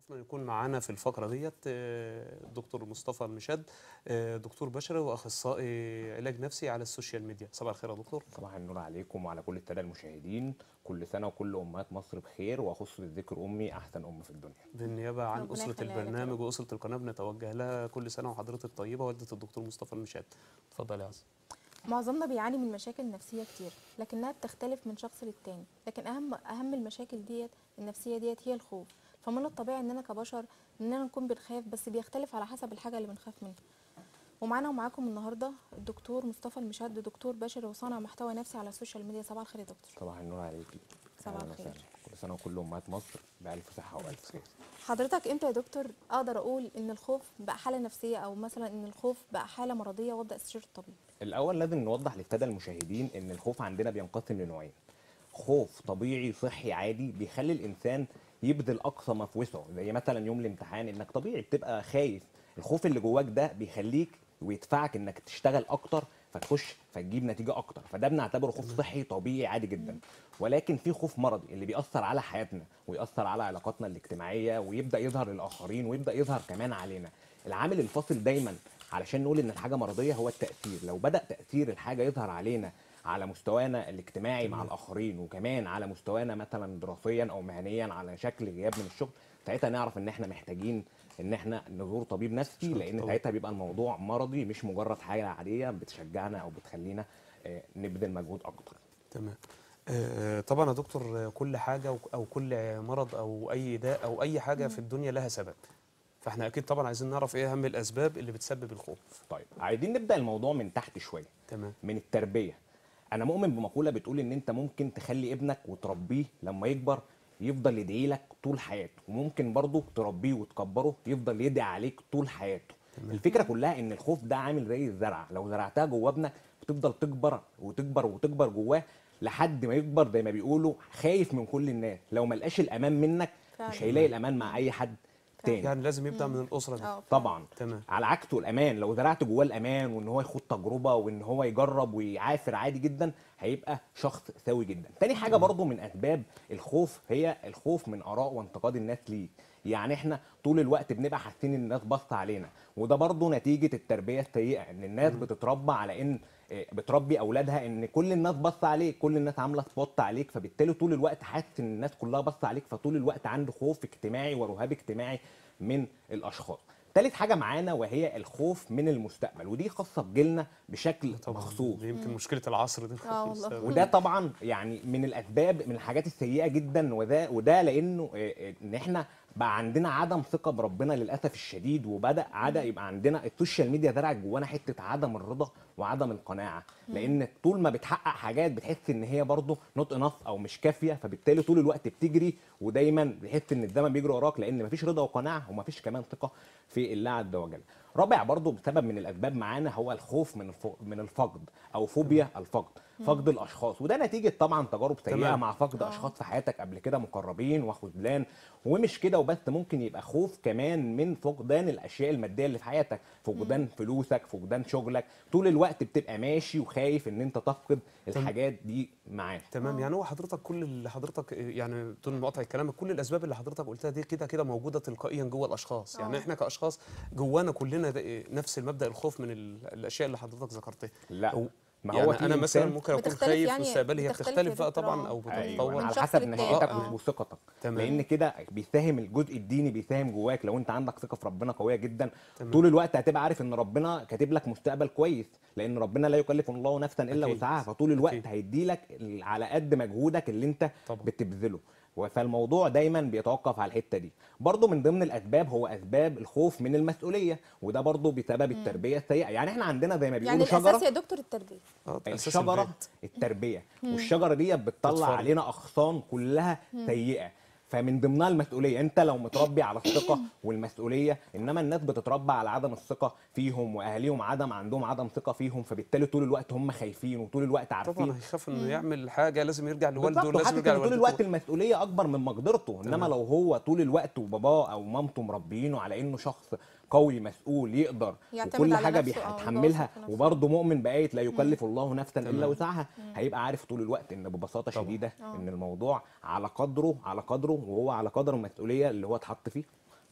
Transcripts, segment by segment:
شرفنا يكون معانا في الفقرة ديت آه، الدكتور مصطفى المشاد آه، دكتور بشري وأخصائي علاج نفسي على السوشيال ميديا صباح الخير يا دكتور صباح النور عليكم وعلى كل الساده المشاهدين كل سنه وكل امهات مصر بخير واخص بالذكر امي احسن ام في الدنيا بالنيابة عن ربنا أسرة يخليها لك يا البرنامج رب. وأسرة القناة بنتوجه لها كل سنة وحضرتك طيبة والدة الدكتور مصطفى المشاد اتفضل يا عز معظمنا بيعاني من مشاكل نفسية كتير لكنها بتختلف من شخص للتاني لكن أهم أهم المشاكل ديت النفسية ديت هي الخوف فمن الطبيعي إننا كبشر إننا نكون بنخاف بس بيختلف على حسب الحاجة اللي بنخاف منها ومعانا ومعاكم النهارده الدكتور مصطفى المشاد دكتور بشري وصانع محتوى نفسي على السوشيال ميديا صباح الخير يا دكتور صباح النور عليكي صباح أهلاً الخير. وسهلاً. كل سنه وكل امهات مصر بالف صحه والف خير حضرتك امتى يا دكتور اقدر اقول ان الخوف بقى حاله نفسيه او مثلا ان الخوف بقى حاله مرضيه وابدا استشير الطبيب الاول لازم نوضح للساده المشاهدين ان الخوف عندنا بينقسم لنوعين خوف طبيعي صحي عادي بيخلي الانسان يبذل اقصى ما في وسعه زي مثلا يوم الامتحان انك طبيعي بتبقى خايف الخوف اللي جواك ده بيخليك ويدفعك انك تشتغل اكتر فتخش فتجيب نتيجه اكتر فده بنعتبره خوف صحي طبيعي عادي جدا ولكن في خوف مرضي اللي بيأثر على حياتنا ويأثر على علاقاتنا الاجتماعيه ويبدا يظهر للاخرين ويبدا يظهر كمان علينا العامل الفاصل دايما علشان نقول ان الحاجه مرضيه هو التاثير لو بدا تاثير الحاجه يظهر علينا على مستوانا الاجتماعي مع الاخرين وكمان على مستوانا مثلا دراسيا او مهنيا على شكل غياب من الشغل ساعتها نعرف ان احنا محتاجين ان احنا نزور طبيب نفسي شكراً لان طبعاً. ساعتها بيبقى الموضوع مرضي مش مجرد حاجه عاديه بتشجعنا او بتخلينا آه، نبذل مجهود اكتر تمام آه، طبعا يا دكتور آه، كل حاجة و- أو كل مرض أو أي داء أو أي حاجة في الدنيا لها سبب فاحنا أكيد طبعا عايزين نعرف إيه أهم الأسباب اللي بتسبب الخوف طيب عايزين نبدا الموضوع من تحت شويه تمام من التربيه انا مؤمن بمقوله بتقول ان انت ممكن تخلي ابنك وتربيه لما يكبر يفضل يدعي لك طول حياته وممكن برضه تربيه وتكبره يفضل يدعي عليك طول حياته الفكره كلها ان الخوف ده عامل زي الزرعه لو زرعتها جوه ابنك بتفضل تكبر وتكبر وتكبر جواه لحد ما يكبر زي ما بيقولوا خايف من كل الناس لو ما لقاش الامان منك مش فعلا. هيلاقي الامان مع اي حد تاني يعني لازم يبدأ من الأسرة دي اه طبعا تمام على عكسه الامان لو زرعت جواه الامان وان هو يخوض تجربه وان هو يجرب ويعافر عادي جدا هيبقى شخص سوي جدا تاني حاجه برضو من اسباب الخوف هي الخوف من اراء وانتقاد الناس ليه يعني احنا طول الوقت بنبقى حاسين ان الناس باصه علينا وده برضو نتيجه التربيه السيئه ان الناس بتتربى على ان آه، بتربي اولادها ان كل الناس باصه عليك كل الناس عامله سبوت عليك فبالتالي طول الوقت حاسس ان الناس كلها باصه عليك فطول الوقت عنده خوف اجتماعي ورهاب اجتماعي من الاشخاص تالت حاجه معانا وهي الخوف من المستقبل ودي خاصه بجيلنا بشكل طبعا مخصوص دي يمكن مشكلة العصر دي آه والله. بسبب- وده طبعا يعني من الاسباب من الحاجات السيئه جدا وده وده لانه آه، آه، ان احنا بقى عندنا عدم ثقه بربنا للاسف الشديد وبدا عدا يبقى عندنا السوشيال ميديا زرعت جوانا حته عدم الرضا وعدم القناعه لان طول ما بتحقق حاجات بتحس ان هي برضه نوت انف او مش كافيه فبالتالي طول الوقت بتجري ودايما بتحس ان الزمن بيجري وراك لان مفيش رضا وقناعه ومفيش كمان ثقه في الله عز وجل رابع برضه بسبب من الاسباب معانا هو الخوف من الف... من الفقد او فوبيا الفقد فقد الاشخاص وده نتيجه طبعا تجارب سيئه تمام. مع فقد آه. اشخاص في حياتك قبل كده مقربين وخذلان ومش كده وبس ممكن يبقى خوف كمان من فقدان الاشياء الماديه اللي في حياتك فقدان فلوسك فقدان شغلك طول الوقت بتبقى ماشي وخايف ان انت تفقد الحاجات دي معاك تمام يعني هو حضرتك كل اللي حضرتك يعني بدون مقاطعة كلامك كل الاسباب اللي حضرتك قلتها دي كده كده موجوده تلقائيا جوه الاشخاص يعني آه. احنا كاشخاص جوانا كلنا ده- نفس المبدا الخوف من ال- الاشياء اللي حضرتك ذكرتها لا أو- ما يعني هو في انا مثلا إنسان- ممكن اكون بتختلف خايف يعني مستقبلي هي بتختلف بتختلف يا بقى دكتور، طبعا آه. او ايوه بتتطور على شخص حسب للتاني. نشأتك آه. وثقتك تمام. لان كده بيساهم الجزء الديني بيساهم جواك لو انت عندك ثقه في ربنا قويه جدا تمام. طول الوقت هتبقى عارف ان ربنا كاتب لك مستقبل كويس لان ربنا لا يكلف الله نفسا الا أكيد. وسعها فطول الوقت أكيد. هيدي لك على قد مجهودك اللي انت طبعا. بتبذله فالموضوع دايما بيتوقف على الحته دي برضو من ضمن الاسباب هو اسباب الخوف من المسؤوليه وده برضو بسبب التربيه السيئه يعني احنا عندنا زي ما بيقولوا يعني شجره الاساس يا دكتور التربيه اه ده أساس الشجره البيت. التربيه والشجره دي بتطلع بتفرق. علينا اغصان كلها سيئه فمن ضمنها المسؤوليه انت لو متربي على الثقه والمسؤوليه انما الناس بتتربى على عدم الثقه فيهم واهاليهم عدم عندهم عدم ثقه فيهم فبالتالي طول الوقت هم خايفين وطول الوقت عارفين طبعا هيخاف انه يعمل حاجه لازم يرجع لوالده بالظبط لازم وحاسس يرجع ان طول لوالدته الوقت المسؤوليه اكبر من مقدرته انما تمام. لو هو طول الوقت وباباه او مامته مربيينه على انه شخص قوي مسؤول يقدر يعتمد وكل على حاجه نفسه، آه، بيتحملها يبقى واثق في نفسه. وبرضه مؤمن بايه لا يكلف الله نفسا الا تمام. وسعها هيبقى عارف طول الوقت ان ببساطه طبعا. شديده آه. ان الموضوع على قدره على قدره وهو على قدر المسؤوليه اللي هو اتحط فيه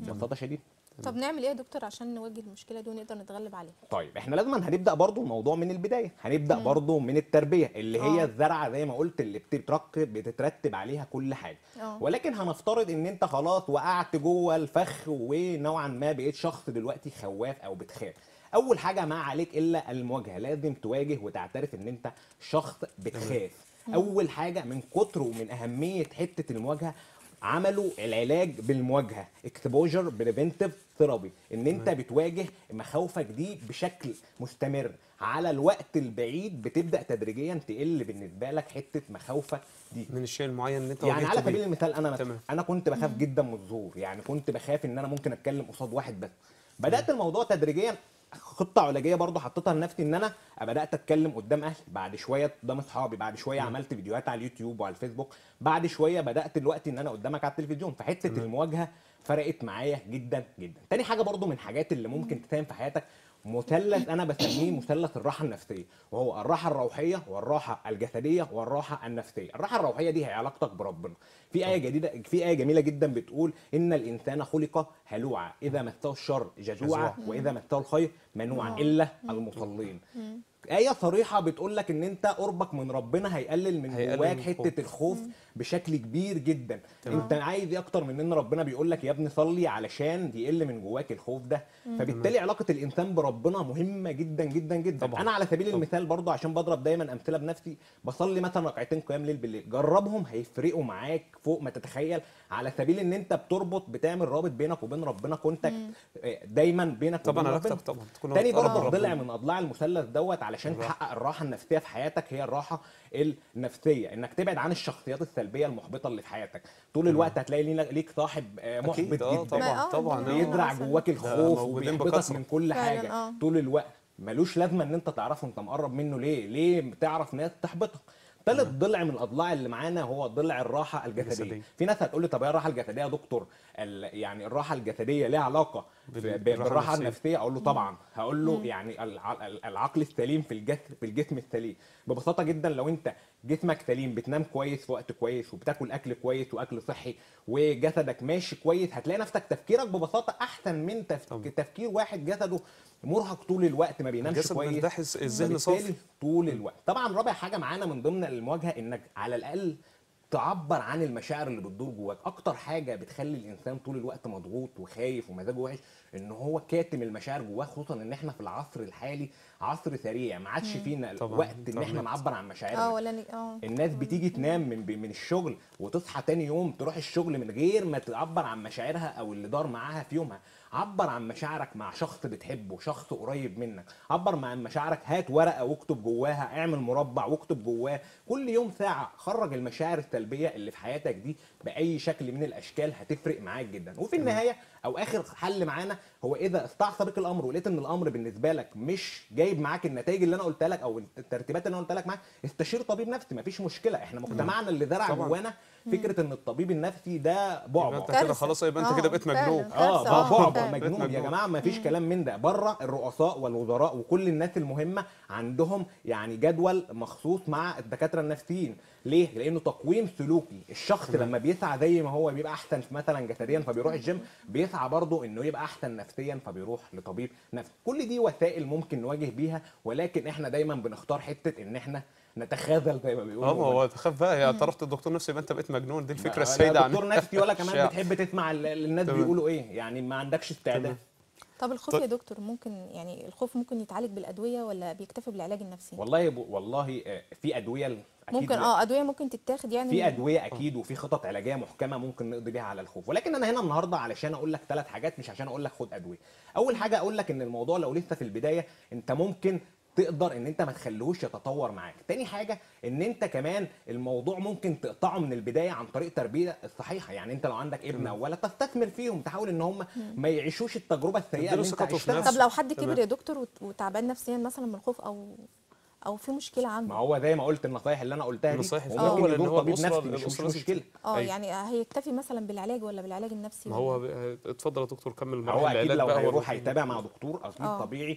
ببساطه شديده طب نعمل ايه يا دكتور عشان نواجه المشكله دي ونقدر نتغلب عليها طيب احنا لازم هنبدا برضو الموضوع من البدايه هنبدا برضو من التربيه اللي هي آه. الزرعه زي ما قلت اللي بتتركب بتترتب عليها كل حاجه اه ولكن هنفترض ان انت خلاص وقعت جوه الفخ ونوعا ما بقيت شخص دلوقتي خواف او بتخاف اول حاجه ما عليك الا المواجهه لازم تواجه وتعترف ان انت شخص بتخاف اول حاجه من كتر ومن اهميه حته المواجهه عملوا العلاج بالمواجهه اكسبوجر بريفنتيف ثيرابي ان انت بتواجه مخاوفك دي بشكل مستمر على الوقت البعيد بتبدا تدريجيا تقل بالنسبه لك حته مخاوفك دي من الشيء المعين اللي انت يعني واجهت على بيه. سبيل المثال انا مثلا تمام. انا كنت بخاف جدا من الظهور يعني كنت بخاف ان انا ممكن اتكلم قصاد واحد بس بدات الموضوع تدريجيا خطه علاجيه برضه حطيتها لنفسي ان انا بدات اتكلم قدام اهلي بعد شويه قدام اصحابي بعد شويه عملت فيديوهات على اليوتيوب وعلى الفيسبوك بعد شويه بدات دلوقتي ان انا قدامك على التلفزيون فحته المواجهه فرقت معايا جدا جدا تاني حاجه برضه من الحاجات اللي ممكن تساهم في حياتك مثلث انا بسميه مثلث الراحه النفسيه وهو الراحه الروحيه والراحه الجسديه والراحه النفسيه الراحه الروحيه دي هي علاقتك بربنا في ايه جديده في ايه جميله جدا بتقول ان الانسان خلق هلوعا اذا مسه الشر جزوعا جزوعا. واذا مسه الخير منوعا آه. الا المصلين آية صريحة بتقول لك إن أنت قربك من ربنا هيقلل من هيقلل جواك من حتة الخوف. الخوف بشكل كبير جدا تمام. أنت عايز إيه أكتر من إن ربنا بيقول لك يا ابني صلي علشان يقل من جواك الخوف ده فبالتالي علاقة الإنسان بربنا مهمة جدا جدا جدا طبعا. أنا على سبيل طبعا. المثال برضه عشان بضرب دايما أمثلة بنفسي بصلي مثلا ركعتين قيام ليل بالليل جربهم هيفرقوا معاك فوق ما تتخيل على سبيل إن أنت بتربط بتعمل رابط بينك وبين ربنا كونتاكت دايما بينك طبعا وبين علاقتك ربنا طبعا تكون تاني قرب برضه ربنا. ضلع من اضلاع المثلث دوت علشان الراحة. تحقق الراحه النفسيه في حياتك هي الراحه النفسيه انك تبعد عن الشخصيات السلبيه المحبطه اللي في حياتك طول الوقت هتلاقي لينا- ليك صاحب آه، محبط اكيد اه جدا ما- طبعا آه، طبعا ده آه. بيزرع مثلاً. جواك الخوف موجودين وبيحبطك بكثرة. من كل فعلاً، حاجه آه. طول الوقت ملوش لازمه ان انت تعرفه انت مقرب منه ليه ليه بتعرف ناس تحبطك ثالث ضلع من الاضلاع اللي معانا هو ضلع الراحه الجسديه الجسدية. في ناس هتقول لي طب ايه الراحه الجسديه يا دكتور ال- يعني الراحه الجسديه ليها علاقه بال- ب- ب- بالراحة بالراحه النفسية. النفسيه اقول له طبعا هقول له يعني الع- ال- العقل السليم في الجسم في الجسم السليم ببساطه جدا لو انت جسمك سليم بتنام كويس في وقت كويس وبتاكل اكل كويس واكل صحي وجسدك ماشي كويس هتلاقي نفسك تفكيرك ببساطه احسن من تف... طبعا. تفكير واحد جسده مرهق طول الوقت ما بينامش الجسد كويس مرتاح الذهن فبالتالي صافي طول الوقت طبعا رابع حاجه معانا من ضمن المواجهه انك على الاقل تعبر عن المشاعر اللي بتدور جواك اكتر حاجه بتخلي الانسان طول الوقت مضغوط وخايف ومزاجه وحش ان هو كاتم المشاعر جواه خصوصا ان احنا في العصر الحالي عصر سريع ما عادش فينا طبعاً. وقت ان احنا إنترنت. نعبر عن مشاعرنا اه ولا ن- اه الناس بتيجي تنام من من الشغل وتصحى تاني يوم تروح الشغل من غير ما تعبر عن مشاعرها او اللي دار معاها في يومها عبر عن مشاعرك مع شخص بتحبه شخص قريب منك عبر عن مشاعرك هات ورقه واكتب جواها اعمل مربع واكتب جواه كل يوم ساعه خرج المشاعر السلبيه اللي في حياتك دي باي شكل من الاشكال هتفرق معاك جدا وفي النهايه او اخر حل معانا هو اذا استعصى بك الامر ولقيت ان الامر بالنسبه لك مش جايب معاك النتائج اللي انا قلتها لك او الترتيبات اللي انا قلتها لك معاك استشير طبيب نفسي مفيش مشكله احنا مجتمعنا اللي زرع طبعاً. جوانا فكره ان الطبيب النفسي ده يبقى بعبع انت كده كارثة. خلاص يبقى انت آه، كده بقيت فعلاً. مجنون كارثة. اه آه، بعبع فعلاً. مجنون يا مجنون. جماعه ما فيش كلام من ده بره الرؤساء والوزراء وكل الناس المهمه عندهم يعني جدول مخصوص مع الدكاتره النفسيين ليه لانه تقويم سلوكي الشخص لما بيسعى زي ما هو بيبقى احسن مثلا جسديا فبيروح الجيم بيسعى برضه انه يبقى احسن نفسيا فبيروح لطبيب نفسي كل دي وسائل ممكن نواجه بيها ولكن احنا دايما بنختار حته ان احنا نتخاذل زي ما بيقولوا اه ما هو تخاف بقى هي انت رحت الدكتور نفسي يبقى انت بقيت مجنون دي الفكره لا السائده دكتور نفسي ولا كمان الشائعة. بتحب تسمع ال- ال- الناس تمام. بيقولوا ايه يعني ما عندكش استعداد تمام. طب الخوف طب- يا دكتور ممكن يعني الخوف ممكن يتعالج بالادويه ولا بيكتفي بالعلاج النفسي والله ب... والله آه، في ادويه ال- اكيد ممكن اه ادويه ممكن تتاخد يعني في ادويه اكيد وفي خطط علاجيه محكمه ممكن نقضي بيها على الخوف ولكن انا هنا النهارده علشان اقول لك ثلاث حاجات مش عشان اقول لك خد ادويه اول حاجه اقول لك ان الموضوع لو لسه في البدايه انت ممكن تقدر ان انت ما تخليهوش يتطور معاك تاني حاجه ان انت كمان الموضوع ممكن تقطعه من البدايه عن طريق التربيه الصحيحه يعني انت لو عندك ابن او ولد تستثمر فيهم تحاول ان هم ما يعيشوش التجربه السيئه تديله اللي انت ثقته في عشتها نفسه. طب لو حد تمام. كبر يا دكتور وت- وتعبان نفسيا مثلا من الخوف او او في مشكله ما عنده هو زي ما قلت النصايح اللي انا قلتها دي النصايح وممكن الأول إن يزور هو طبيب الأسرة- نفسي مش, مش الأسرة لازم مشكله اه أيوة. يعني هيكتفي مثلا بالعلاج ولا بالعلاج النفسي ما هو ب- اتفضل يا دكتور كمل ما مراحل هو اكيد العلاج لو بقى هيروح هو- هيتابع مع دكتور اكيد آه. طبيعي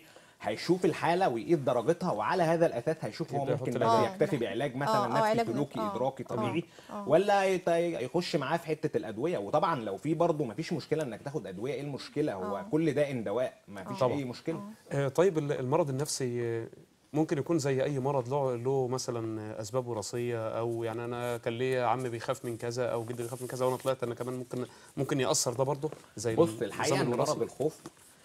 هيشوف الحاله ويقيس درجتها وعلى هذا الاساس هيشوف هو يبدأ ممكن يحط بس العلاج. يكتفي بعلاج مثلا آه، آه، نفسي علاج سلوكي آه، ادراكي آه، طبيعي آه. ولا يت- يخش معاه في حته الادويه وطبعا لو في برضه مفيش مشكله انك تاخد ادويه ايه المشكله هو آه. كل داء دواء مفيش طبعاً. اي مشكله آه، طيب ال- المرض النفسي آه، ممكن يكون زي اي مرض له له مثلا اسباب وراثيه او يعني انا كان ليا عم بيخاف من كذا او جدي بيخاف من كذا وانا طلعت انا كمان ممكن ممكن ياثر ده برضه زي بص النظام الحقيقه ان الوراثي؟ مرض الخوف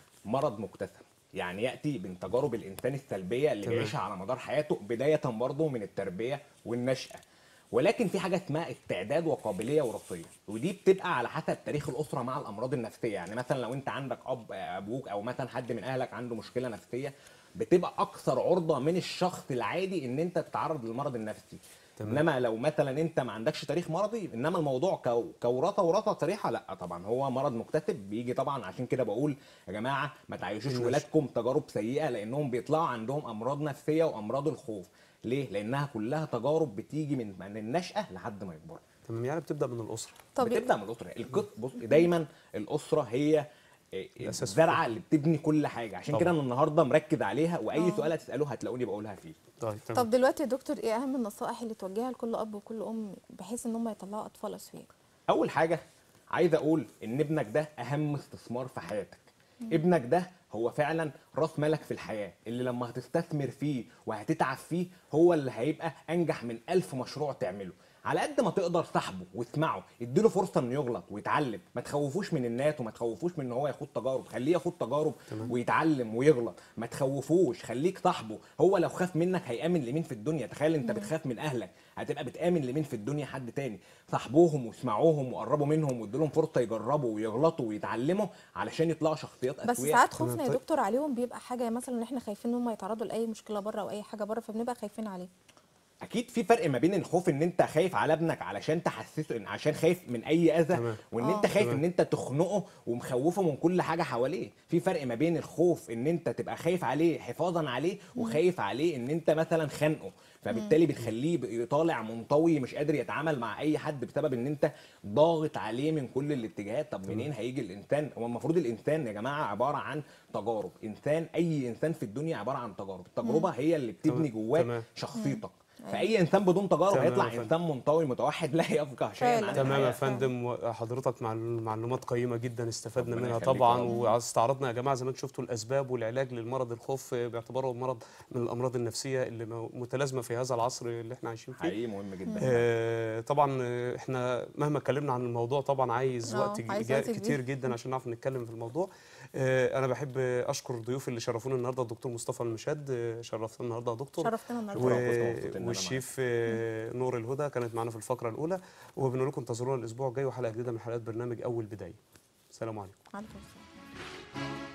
مرض مكتسب يعني ياتي من تجارب الانسان السلبيه اللي تمام. بيعيشها على مدار حياته بدايه برضه من التربيه والنشاه ولكن في حاجه اسمها استعداد وقابليه وراثيه ودي بتبقى على حسب تاريخ الاسره مع الامراض النفسيه يعني مثلا لو انت عندك اب ابوك او مثلا حد من اهلك عنده مشكله نفسيه بتبقى اكثر عرضه من الشخص العادي ان انت تتعرض للمرض النفسي تمام. انما لو مثلا انت ما عندكش تاريخ مرضي انما الموضوع كو- كوراثه وراثه صريحه لا طبعا هو مرض مكتسب بيجي طبعا عشان كده بقول يا جماعه ما تعيشوش النشأ. ولادكم تجارب سيئه لانهم بيطلعوا عندهم امراض نفسيه وامراض الخوف ليه لانها كلها تجارب بتيجي من من النشاه لحد ما يكبروا تمام يعني بتبدا من الاسره طب بتبدا من الاسره القط بص دايما الاسره هي الأساس في الزرعه اللي بتبني كل حاجه عشان طبعا. كده انا النهارده مركز عليها واي آه. سؤال هتسالوه هتلاقوني بقولها فيه طيب تمام طب دلوقتي يا دكتور ايه اهم النصائح اللي توجهها لكل اب وكل ام بحيث ان هم يطلعوا اطفال اسوياء اول حاجه عايز اقول ان ابنك ده اهم استثمار في حياتك ابنك ده هو فعلا راس مالك في الحياه اللي لما هتستثمر فيه وهتتعب فيه هو اللي هيبقى انجح من ألف مشروع تعمله على قد ما تقدر صاحبه واسمعه اديله فرصه انه يغلط ويتعلم ما تخوفوش من الناس وما تخوفوش من ان هو ياخد تجارب خليه ياخد تجارب ويتعلم ويغلط ما تخوفوش خليك صاحبه هو لو خاف منك هيامن لمين في الدنيا تخيل انت بتخاف من اهلك هتبقى بتامن لمين في الدنيا حد تاني صاحبوهم واسمعوهم وقربوا منهم وادوا لهم فرصه يجربوا ويغلطوا ويتعلموا علشان يطلعوا شخصيات بس اسوياء ساعات خوفنا يا طيب. دكتور عليهم بيبقى حاجه مثلا ان احنا خايفين ان هم يتعرضوا لاي مشكله بره او اي حاجه بره فبنبقى خايفين عليه اكيد في فرق ما بين الخوف ان انت خايف على ابنك علشان تحسسه ان عشان خايف من اي اذى تمام. وان آه. انت خايف تمام. ان انت تخنقه ومخوفه من كل حاجه حواليه في فرق ما بين الخوف ان انت تبقى خايف عليه حفاظا عليه وخايف عليه ان انت مثلا خانقه فبالتالي بتخليه بقى طالع منطوي مش قادر يتعامل مع اي حد بسبب ان انت ضاغط عليه من كل الاتجاهات طب منين هيجي الانسان هو المفروض الانسان يا جماعه عباره عن تجارب انسان اي انسان في الدنيا عباره عن تجارب التجربه هي اللي بتبني تمام. جواك تمام. شخصيتك فاي انسان بدون تجارب تمام يا هيطلع فندم. انسان منطوي متوحد لا يفقه شيئا فعلا. عن تمام يا الحياة. فندم وحضرتك مع معلومات قيمه جدا استفدنا ربنا منها يخليك طبعا يا رب. واستعرضنا يا جماعه زي ما انتم شفتوا الاسباب والعلاج للمرض الخوف باعتباره مرض من الامراض النفسيه اللي مو- متلازمه في هذا العصر اللي احنا عايشين فيه حقيقي مهم جدا آه، طبعا آه، احنا مهما اتكلمنا عن الموضوع طبعا عايز آه، وقت عايز جا- وقت كبير. كتير جدا عشان نعرف نتكلم في الموضوع آه، انا بحب اشكر ضيوفي اللي شرفونا النهارده الدكتور مصطفى المشاد آه، شرفتنا النهارده يا دكتور شرفتنا النهارده و... شرف ومبسوط إن أنا والشيف آه، نور الهدى كانت معانا في الفقره الاولى وبنقول لكم انتظرونا الاسبوع الجاي وحلقه جديده من حلقات برنامج اول بدايه سلام عليكم عليكم السلام